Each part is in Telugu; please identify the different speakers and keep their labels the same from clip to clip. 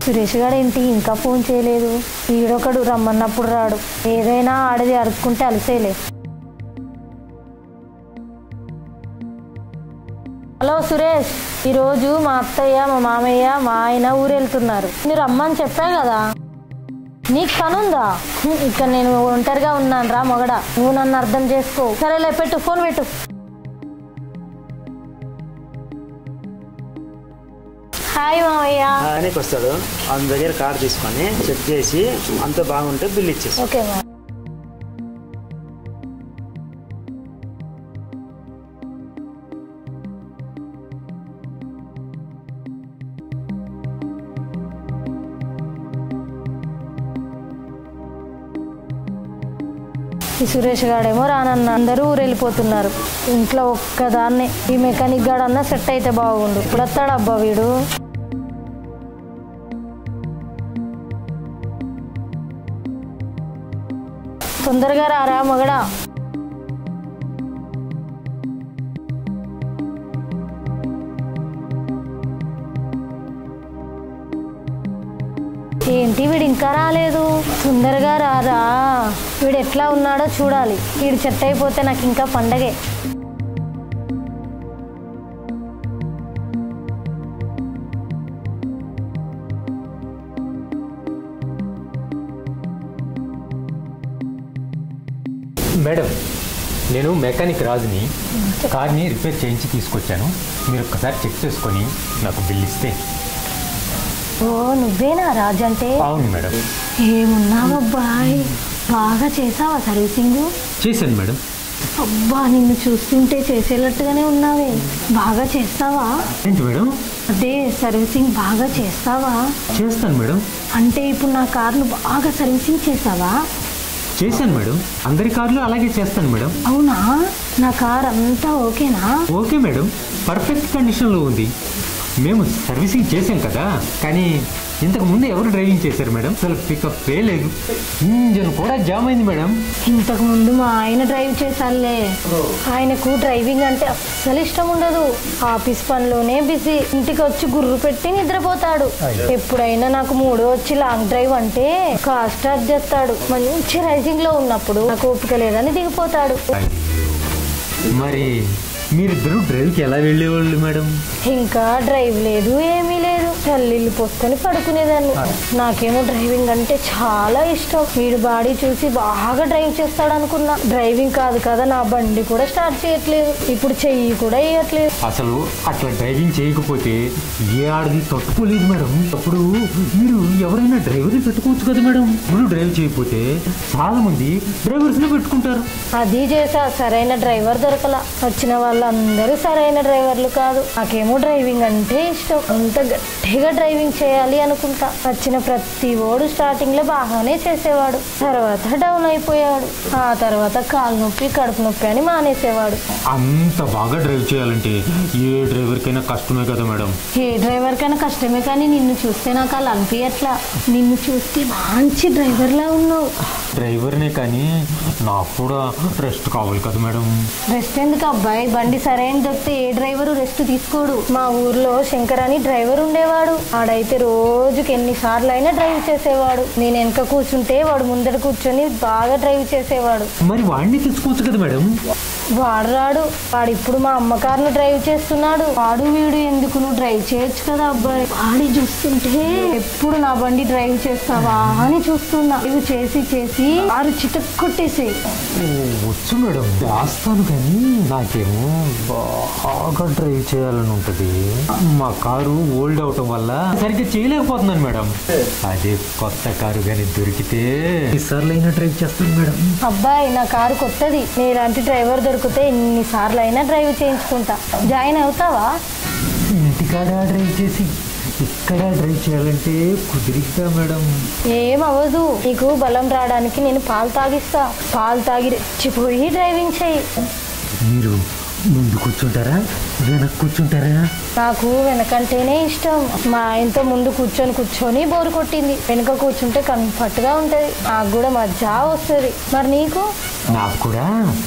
Speaker 1: సురేష్ గారు ఏంటి ఇంకా ఫోన్ చేయలేదు ఈడొకడు రమ్మన్నప్పుడు రాడు ఏదైనా ఆడది అరుచుకుంటే అలసేలే హలో సురేష్ ఈరోజు మా అత్తయ్య మా మామయ్య మా ఆయన ఊరు వెళ్తున్నారు మీరు రమ్మని చెప్పా కదా నీకు పనుందా హ్మ్, ఇక్కడ నేను ఒంటరిగా ఉన్నాను రా మొగడ నువ్వు నన్ను అర్థం చేసుకో సరేలే పెట్టు ఫోన్ పెట్టు హాయ్ మామయ్య
Speaker 2: ఆయనకి వస్తాడు ఆయన దగ్గర కార్ తీసుకొని చెక్ చేసి అంత బాగుంటే బిల్ ఇచ్చేసి
Speaker 1: ఓకే మా ఈ సురేష్ గాడేమో రానన్న అందరూ ఊరు వెళ్ళిపోతున్నారు ఇంట్లో ఒక్కదాన్నే ఈ మెకానిక్ గాడన్నా సెట్ అయితే బాగుండు ఇప్పుడు వస్తాడు అబ్బా వీడు తొందరగా రారా మగడా ఏంటి వీడు ఇంకా రాలేదు తొందరగా రారా వీడు ఎట్లా ఉన్నాడో చూడాలి వీడు చెట్టు అయిపోతే నాకు ఇంకా పండగే
Speaker 3: మేడం నేను మెకానిక్ రాజుని కార్ని రిపేర్ చేయించి తీసుకొచ్చాను మీరు ఒక్కసారి చెక్ చేసుకొని నాకు బిల్ ఇస్తే
Speaker 1: ఓ నువ్వేనా రాజు అంటే
Speaker 3: అవును మేడం
Speaker 1: ఏమున్నావబ్బాయ్ బాగా చేసావా సర్వీసింగ్
Speaker 3: చేశాను మేడం
Speaker 1: అబ్బా నిన్ను చూస్తుంటే చేసేటట్టుగానే ఉన్నావే బాగా చేస్తావా
Speaker 3: ఏంటి మేడం
Speaker 1: అదే సర్వీసింగ్ బాగా చేస్తావా
Speaker 3: చేస్తాను మేడం
Speaker 1: అంటే ఇప్పుడు నా కార్ను బాగా సర్వీసింగ్ చేసావా
Speaker 3: చేశాను మేడం అందరి కార్లు అలాగే చేస్తాను మేడం
Speaker 1: అవునా నా కార్ అంతా ఓకేనా
Speaker 3: ఓకే మేడం పర్ఫెక్ట్ కండిషన్లో ఉంది మేము సర్వీసింగ్ చేసాం కదా కానీ ఇంతకు ముందు ఎవరు డ్రైవింగ్ చేశారు మేడం అసలు పికప్ లేదు ఇంజన్ కూడా జామ్ అయింది మేడం
Speaker 1: ఇంతకు ముందు మా ఆయన డ్రైవ్ చేశాలే ఆయనకు డ్రైవింగ్ అంటే అస్సలు ఇష్టం ఉండదు ఆఫీస్ పనిలోనే బిజీ ఇంటికి వచ్చి గుర్రు పెట్టి నిద్రపోతాడు ఎప్పుడైనా నాకు మూడో వచ్చి లాంగ్ డ్రైవ్ అంటే కార్ స్టార్ట్ చేస్తాడు మంచి రైజింగ్ లో ఉన్నప్పుడు నాకు ఓపిక లేదని దిగిపోతాడు
Speaker 3: మరి మీరిద్దరూ డ్రైవ్కి ఎలా వెళ్ళేవాళ్ళు మేడం
Speaker 1: ఇంకా డ్రైవ్ లేదు ఏమీ లేదు చల్లిల్లు పోసుకొని పడుకునేదాన్ని నాకేమో డ్రైవింగ్ అంటే చాలా ఇష్టం వీడు బాడీ చూసి బాగా డ్రైవ్ చేస్తాడు అనుకున్నా డ్రైవింగ్ కాదు కదా నా బండి కూడా స్టార్ట్ చేయట్లేదు ఇప్పుడు చెయ్యి కూడా వేయట్లేదు
Speaker 3: అసలు అట్లా డ్రైవింగ్ చేయకపోతే ఏ ఆడది తట్టుకోలేదు మేడం అప్పుడు మీరు ఎవరైనా డ్రైవర్ని పెట్టుకోవచ్చు కదా మేడం మీరు డ్రైవ్ చేయకపోతే చాలా మంది డ్రైవర్స్ని పెట్టుకుంటారు
Speaker 1: అది చేసా సరైన డ్రైవర్ దొరకల వచ్చిన వాళ్ళందరూ సరైన డ్రైవర్లు కాదు నాకేమో డ్రైవింగ్ అంటే ఇష్టం అంత గట్టిగా డ్రైవింగ్ చేయాలి అనుకుంటా వచ్చిన ప్రతి ఓడు స్టార్టింగ్ లో బాగానే చేసేవాడు తర్వాత డౌన్ అయిపోయాడు ఆ తర్వాత కాలు నొప్పి కడుపు నొప్పి అని మానేసేవాడు
Speaker 3: అంత బాగా డ్రైవ్ చేయాలంటే ఏ డ్రైవర్కైనా కష్టమే కదా మేడం
Speaker 1: ఏ డ్రైవర్ కైనా కష్టమే కానీ నిన్ను చూస్తే నాకు అలా అనిపించట్లా నిన్ను చూస్తే మంచి డ్రైవర్లా ఉన్నావు
Speaker 3: డ్రైవర్నే కానీ నాకు కూడా రెస్ట్ కావాలి కదా మేడం
Speaker 1: రెస్ట్ ఎందుకు అబ్బాయి బండి సరైన దొరికితే ఏ డ్రైవరు రెస్ట్ తీసుకోడు మా ఊర్లో శంకర్ అని డ్రైవర్ ఉండేవాడు ఆడైతే రోజుకి ఎన్నిసార్లు అయినా డ్రైవ్ చేసేవాడు నేను వెనక కూర్చుంటే వాడు ముందర కూర్చొని బాగా డ్రైవ్ చేసేవాడు
Speaker 3: మరి వాడిని తెచ్చుకోవచ్చు కదా మేడం
Speaker 1: వాడు రాడు వాడు ఇప్పుడు మా అమ్మ కారును డ్రైవ్ చేస్తున్నాడు వాడు వీడు ఎందుకు నువ్వు డ్రైవ్ చేయొచ్చు కదా అబ్బాయి వాడి చూస్తుంటే ఎప్పుడు నా బండి డ్రైవ్ చేస్తావా అని చూస్తున్నా ఇవి చేసి చేసి ఆరు చితక్ కొట్టేసి
Speaker 3: ఓ, వచ్చు మేడం చేస్తాను కానీ నాకేమో బాగా డ్రైవ్ చేయాలని ఉంటుంది మా కారు ఓల్డ్ అవటం వల్ల సరిగ్గా చేయలేకపోతున్నాను మేడం అదే కొత్త కారు కానీ దొరికితే ఈసార్లు అయినా డ్రైవ్ చేస్తాను మేడం
Speaker 1: అబ్బాయి నా కారు కొత్తది నీలాంటి డ్రైవర్ దొరికితే ఎన్నిసార్లు అయినా డ్రైవ్ చేయించుకుంటా జాయిన్ అవుతావా
Speaker 3: ఇంటికాడ డ్రైవ్ చేసి ఇక్కడ డ్రైవ్ చేయాలంటే కుదిరిద్దా మేడం
Speaker 1: ఏం అవ్వదు నీకు బలం రావడానికి నేను పాలు తాగిస్తా పాలు తాగి రెచ్చిపోయి డ్రైవింగ్ చేయి
Speaker 3: మీరు ముందు కూర్చుంటారా వెనక్కి కూర్చుంటారా
Speaker 1: నాకు వెనకంటేనే ఇష్టం మా ఆయనతో ముందు కూర్చొని కూర్చొని బోరు కొట్టింది వెనుక కూర్చుంటే కంఫర్ట్ గా ఉంటది నాకు కూడా మజా వస్తుంది మరి నీకు
Speaker 3: నాకు కూడా మీరు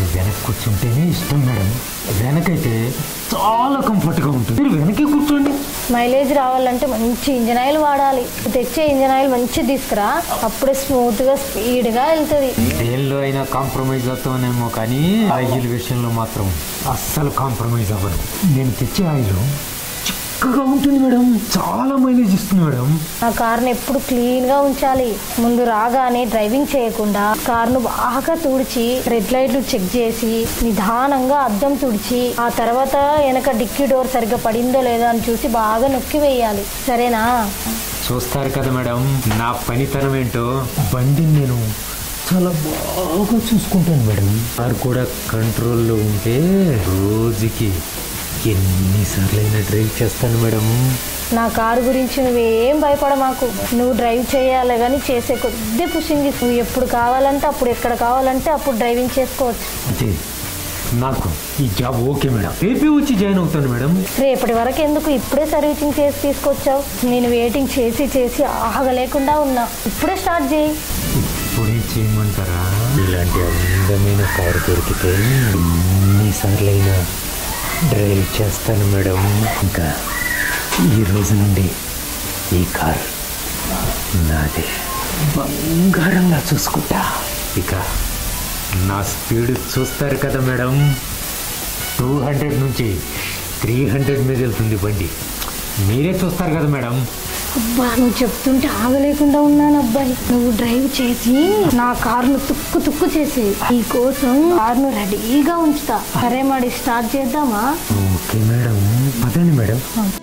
Speaker 3: నేను వెనక కూర్చుంటేనే ఇష్టం మేడం వెనకైతే చాలా కంఫర్ట్గా ఉంటుంది మీరు వెనకే కూర్చోండి
Speaker 1: మైలేజ్ రావాలంటే మంచి ఇంజన్ ఆయిల్ వాడాలి తెచ్చే ఇంజన్ ఆయిల్ మంచి తీసుకురా అప్పుడే స్మూత్గా స్పీడ్గా వెళ్తుంది
Speaker 3: దేనిలో అయినా కాంప్రమైజ్ అవుతామేమో కానీ ఆయిల్ విషయంలో మాత్రం అస్సలు కాంప్రమైజ్ అవ్వను నేను తెచ్చే ఆయిల్ చిక్కగా ఉంటుంది మేడం చాలా మైలేజ్ ఇస్తుంది మేడం
Speaker 1: ఆ కార్ని ఎప్పుడు క్లీన్గా ఉంచాలి ముందు రాగానే డ్రైవింగ్ చేయకుండా కార్ను బాగా తుడిచి రెడ్ లైట్లు చెక్ చేసి నిదానంగా అద్దం తుడిచి ఆ తర్వాత వెనక డిక్కీ డోర్ సరిగ్గా పడిందో లేదో అని చూసి బాగా నొక్కి వేయాలి సరేనా
Speaker 3: చూస్తారు కదా మేడం నా పనితనం ఏంటో బండిని నేను చాలా బాగా చూసుకుంటాను మేడం కారు కూడా కంట్రోల్లో ఉంటే రోజుకి ఎన్నిసార్లు అయినా డ్రైవ్ చేస్తాను మేడం
Speaker 1: నా కారు గురించి నువ్వేం భయపడ మాకు నువ్వు డ్రైవ్ చేయాలి కానీ చేసే కొద్ది పుషింగ్ నువ్వు ఎప్పుడు కావాలంటే అప్పుడు ఎక్కడ కావాలంటే అప్పుడు డ్రైవింగ్ చేసుకోవచ్చు
Speaker 3: అంటే నాకు ఈ జాబ్ ఓకే మేడం రేపే వచ్చి జాయిన్ అవుతాను మేడం
Speaker 1: రేపటి వరకు ఎందుకు ఇప్పుడే సర్వీసింగ్ చేసి తీసుకొచ్చావు నేను వెయిటింగ్ చేసి చేసి ఆగలేకుండా ఉన్నా ఇప్పుడే స్టార్ట్ చేయి
Speaker 3: ఇప్పుడే చేయమంటారా ఇలాంటి అందమైన కారు దొరికితే ఎన్నిసార్లైనా డ్రైవ్ చేస్తాను మేడం ఇంకా ఈ రోజు నుండి ఈ కార్ నాదే బంగారంగా చూసుకుంటా ఇక నా స్పీడ్ చూస్తారు కదా మేడం టూ హండ్రెడ్ నుంచి త్రీ హండ్రెడ్ మీద వెళ్తుంది బండి మీరే చూస్తారు కదా మేడం
Speaker 1: అబ్బా నువ్వు చెప్తుంటే ఆగలేకుండా ఉన్నాను అబ్బాయి నువ్వు డ్రైవ్ చేసి నా కారును తుక్కు తుక్కు చేసి ఈ కోసం కారును రెడీగా ఉంచుతా సరే మరి స్టార్ట్ చేద్దామా
Speaker 3: ఓకే మేడం పదండి మేడం